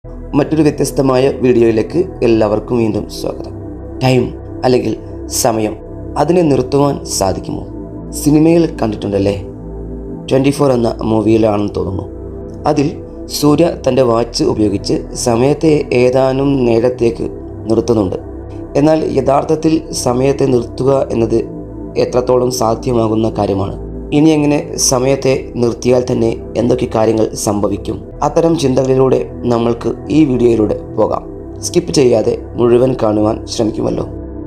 മറ്റൊരു വ്യത്യസ്തമായ വീഡിയോയിലേക്ക് എല്ലാവർക്കും വീണ്ടും സ്വാഗതം ടൈം അല്ലെങ്കിൽ സമയം അതിനെ നിർത്തുവാൻ സാധിക്കുമോ സിനിമയിൽ കണ്ടിട്ടുണ്ടല്ലേ ട്വൻറ്റി ഫോർ എന്ന മൂവിയിലാണെന്ന് തോന്നുന്നു അതിൽ സൂര്യ തൻ്റെ വാച്ച് ഉപയോഗിച്ച് സമയത്തെ ഏതാനും നേരത്തേക്ക് നിർത്തുന്നുണ്ട് എന്നാൽ യഥാർത്ഥത്തിൽ സമയത്തെ നിർത്തുക എന്നത് എത്രത്തോളം സാധ്യമാകുന്ന കാര്യമാണ് ഇനി എങ്ങനെ സമയത്തെ നിർത്തിയാൽ തന്നെ എന്തൊക്കെ കാര്യങ്ങൾ സംഭവിക്കും അത്തരം ചിന്തകളിലൂടെ നമ്മൾക്ക് ഈ വീഡിയോയിലൂടെ പോകാം സ്കിപ്പ് ചെയ്യാതെ മുഴുവൻ കാണുവാൻ ശ്രമിക്കുമല്ലോ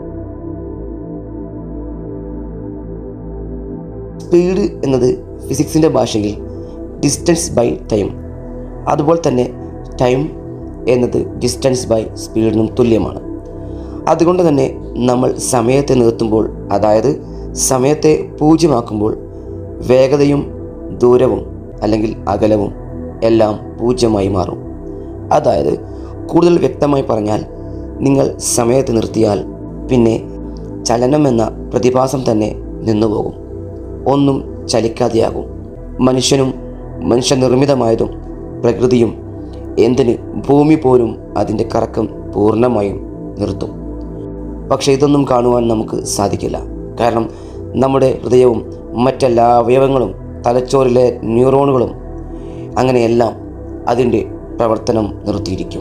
സ്പീഡ് എന്നത് ഫിസിക്സിൻ്റെ ഭാഷയിൽ ഡിസ്റ്റൻസ് ബൈ ടൈം അതുപോലെ തന്നെ ടൈം എന്നത് ഡിസ്റ്റൻസ് ബൈ സ്പീഡിനും തുല്യമാണ് അതുകൊണ്ട് തന്നെ നമ്മൾ സമയത്തെ നിർത്തുമ്പോൾ അതായത് സമയത്തെ പൂജ്യമാക്കുമ്പോൾ വേഗതയും ദൂരവും അല്ലെങ്കിൽ അകലവും എല്ലാം പൂജ്യമായി മാറും അതായത് കൂടുതൽ വ്യക്തമായി പറഞ്ഞാൽ നിങ്ങൾ സമയത്ത് നിർത്തിയാൽ പിന്നെ ചലനം എന്ന പ്രതിഭാസം തന്നെ നിന്നുപോകും ഒന്നും ചലിക്കാതെയാകും മനുഷ്യനും മനുഷ്യനിർമ്മിതമായതും പ്രകൃതിയും എന്തിന് ഭൂമി പോലും അതിൻ്റെ കറക്കം പൂർണ്ണമായും നിർത്തും പക്ഷേ ഇതൊന്നും കാണുവാൻ നമുക്ക് സാധിക്കില്ല കാരണം നമ്മുടെ ഹൃദയവും മറ്റെല്ലാ അവയവങ്ങളും തലച്ചോറിലെ ന്യൂറോണുകളും അങ്ങനെയെല്ലാം അതിൻ്റെ പ്രവർത്തനം നിർത്തിയിരിക്കും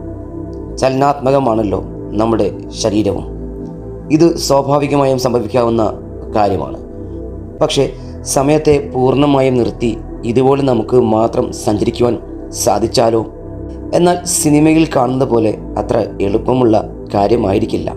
ചലനാത്മകമാണല്ലോ നമ്മുടെ ശരീരവും ഇത് സ്വാഭാവികമായും സംഭവിക്കാവുന്ന കാര്യമാണ് പക്ഷേ സമയത്തെ പൂർണ്ണമായും നിർത്തി ഇതുപോലെ നമുക്ക് മാത്രം സഞ്ചരിക്കുവാൻ സാധിച്ചാലോ എന്നാൽ സിനിമയിൽ കാണുന്ന പോലെ അത്ര എളുപ്പമുള്ള കാര്യമായിരിക്കില്ല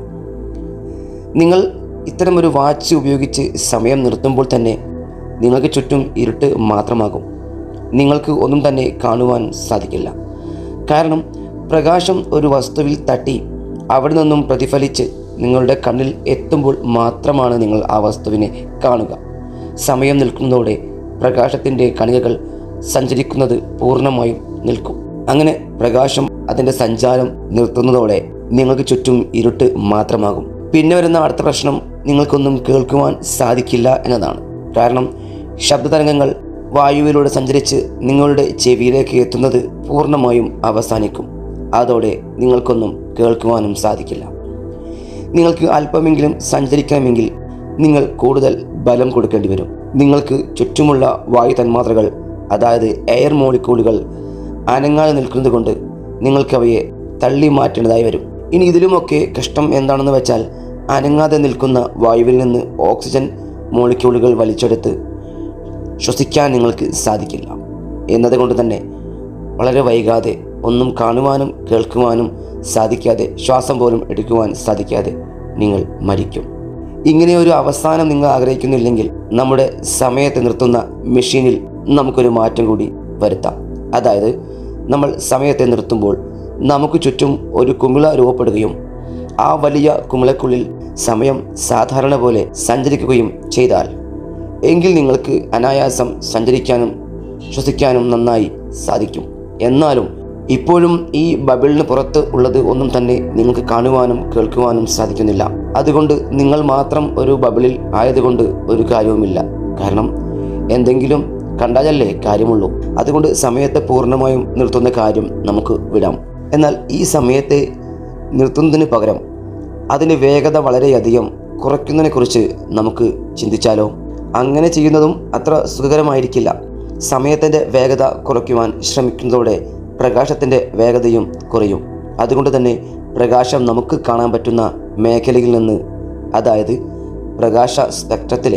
നിങ്ങൾ ഇത്തരമൊരു വാച്ച് ഉപയോഗിച്ച് സമയം നിർത്തുമ്പോൾ തന്നെ നിങ്ങൾക്ക് ചുറ്റും ഇരുട്ട് മാത്രമാകും നിങ്ങൾക്ക് ഒന്നും തന്നെ കാണുവാൻ സാധിക്കില്ല കാരണം പ്രകാശം ഒരു വസ്തുവിൽ തട്ടി അവിടെ നിന്നും പ്രതിഫലിച്ച് നിങ്ങളുടെ കണ്ണിൽ എത്തുമ്പോൾ മാത്രമാണ് നിങ്ങൾ ആ വസ്തുവിനെ കാണുക സമയം നിൽക്കുന്നതോടെ പ്രകാശത്തിൻ്റെ കണികകൾ സഞ്ചരിക്കുന്നത് പൂർണ്ണമായും നിൽക്കും അങ്ങനെ പ്രകാശം അതിൻ്റെ സഞ്ചാരം നിർത്തുന്നതോടെ നിങ്ങൾക്ക് ചുറ്റും ഇരുട്ട് മാത്രമാകും പിന്നെ വരുന്ന അടുത്ത പ്രശ്നം നിങ്ങൾക്കൊന്നും കേൾക്കുവാൻ സാധിക്കില്ല എന്നതാണ് കാരണം ശബ്ദതരംഗങ്ങൾ വായുവിലൂടെ സഞ്ചരിച്ച് നിങ്ങളുടെ ചെവിയിലേക്ക് എത്തുന്നത് പൂർണ്ണമായും അവസാനിക്കും അതോടെ നിങ്ങൾക്കൊന്നും കേൾക്കുവാനും സാധിക്കില്ല നിങ്ങൾക്ക് അല്പമെങ്കിലും സഞ്ചരിക്കണമെങ്കിൽ നിങ്ങൾ കൂടുതൽ ബലം കൊടുക്കേണ്ടി വരും നിങ്ങൾക്ക് ചുറ്റുമുള്ള വായു തന്മാത്രകൾ അതായത് എയർ മോളിക്യൂളുകൾ അനങ്ങാതെ നിൽക്കുന്നത് കൊണ്ട് നിങ്ങൾക്ക് അവയെ തള്ളി മാറ്റേണ്ടതായി വരും ഇനി ഇതിലുമൊക്കെ കഷ്ടം എന്താണെന്ന് വെച്ചാൽ അനങ്ങാതെ നിൽക്കുന്ന വായുവിൽ നിന്ന് ഓക്സിജൻ മോളിക്യൂളുകൾ വലിച്ചെടുത്ത് ശ്വസിക്കാൻ നിങ്ങൾക്ക് സാധിക്കില്ല എന്നതുകൊണ്ട് തന്നെ വളരെ വൈകാതെ ഒന്നും കാണുവാനും കേൾക്കുവാനും സാധിക്കാതെ ശ്വാസം പോലും എടുക്കുവാൻ സാധിക്കാതെ നിങ്ങൾ മരിക്കും ഇങ്ങനെ ഒരു അവസാനം നിങ്ങൾ ആഗ്രഹിക്കുന്നില്ലെങ്കിൽ നമ്മുടെ സമയത്തെ നിർത്തുന്ന മെഷീനിൽ നമുക്കൊരു മാറ്റം കൂടി വരുത്താം അതായത് നമ്മൾ സമയത്തെ നിർത്തുമ്പോൾ നമുക്ക് ചുറ്റും ഒരു കുമിള രൂപപ്പെടുകയും ആ വലിയ കുമിളക്കുള്ളിൽ സമയം സാധാരണ പോലെ സഞ്ചരിക്കുകയും ചെയ്താൽ എങ്കിൽ നിങ്ങൾക്ക് അനായാസം സഞ്ചരിക്കാനും ശ്വസിക്കാനും നന്നായി സാധിക്കും എന്നാലും ഇപ്പോഴും ഈ ബബിളിന് പുറത്ത് ഉള്ളത് ഒന്നും തന്നെ നിങ്ങൾക്ക് കാണുവാനും കേൾക്കുവാനും സാധിക്കുന്നില്ല അതുകൊണ്ട് നിങ്ങൾ മാത്രം ഒരു ബബിളിൽ ആയതുകൊണ്ട് ഒരു കാര്യവുമില്ല കാരണം എന്തെങ്കിലും കണ്ടാലല്ലേ കാര്യമുള്ളൂ അതുകൊണ്ട് സമയത്തെ പൂർണ്ണമായും നിർത്തുന്ന കാര്യം നമുക്ക് വിടാം എന്നാൽ ഈ സമയത്തെ നിർത്തുന്നതിന് പകരം അതിൻ്റെ വേഗത വളരെയധികം കുറയ്ക്കുന്നതിനെക്കുറിച്ച് നമുക്ക് ചിന്തിച്ചാലോ അങ്ങനെ ചെയ്യുന്നതും അത്ര സുഖകരമായിരിക്കില്ല സമയത്തിൻ്റെ വേഗത കുറയ്ക്കുവാൻ ശ്രമിക്കുന്നതോടെ പ്രകാശത്തിൻ്റെ വേഗതയും കുറയും അതുകൊണ്ട് തന്നെ പ്രകാശം നമുക്ക് കാണാൻ പറ്റുന്ന മേഖലയിൽ നിന്ന് അതായത് പ്രകാശ സ്പെക്ട്രത്തിലെ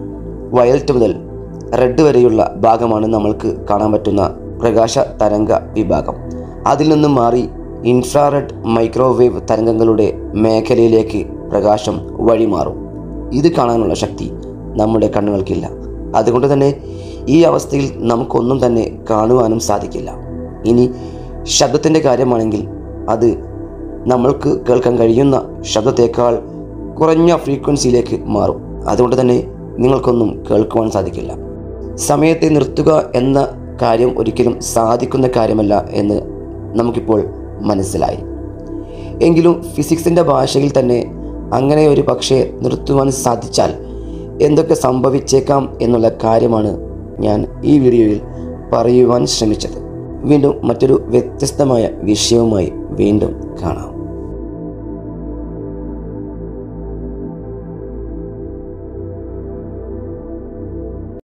വയലറ്റ് മുതൽ റെഡ് വരെയുള്ള ഭാഗമാണ് നമ്മൾക്ക് കാണാൻ പറ്റുന്ന പ്രകാശ തരംഗ വിഭാഗം അതിൽ നിന്നും മാറി ഇൻഫ്രാറെഡ് മൈക്രോവേവ് തരംഗങ്ങളുടെ മേഖലയിലേക്ക് പ്രകാശം വഴിമാറും ഇത് കാണാനുള്ള ശക്തി നമ്മുടെ കണ്ണുകൾക്കില്ല അതുകൊണ്ട് തന്നെ ഈ അവസ്ഥയിൽ നമുക്കൊന്നും തന്നെ കാണുവാനും സാധിക്കില്ല ഇനി ശബ്ദത്തിൻ്റെ കാര്യമാണെങ്കിൽ അത് നമ്മൾക്ക് കേൾക്കാൻ കഴിയുന്ന ശബ്ദത്തേക്കാൾ കുറഞ്ഞ ഫ്രീക്വൻസിയിലേക്ക് മാറും അതുകൊണ്ട് തന്നെ നിങ്ങൾക്കൊന്നും കേൾക്കുവാൻ സാധിക്കില്ല സമയത്തെ നിർത്തുക എന്ന കാര്യം ഒരിക്കലും സാധിക്കുന്ന കാര്യമല്ല എന്ന് നമുക്കിപ്പോൾ മനസ്സിലായി എങ്കിലും ഫിസിക്സിൻ്റെ ഭാഷയിൽ തന്നെ അങ്ങനെ ഒരു പക്ഷേ നിർത്തുവാൻ സാധിച്ചാൽ എന്തൊക്കെ സംഭവിച്ചേക്കാം എന്നുള്ള കാര്യമാണ് ഞാൻ ഈ വീഡിയോയിൽ പറയുവാൻ ശ്രമിച്ചത് വീണ്ടും മറ്റൊരു വ്യത്യസ്തമായ വിഷയവുമായി വീണ്ടും കാണാം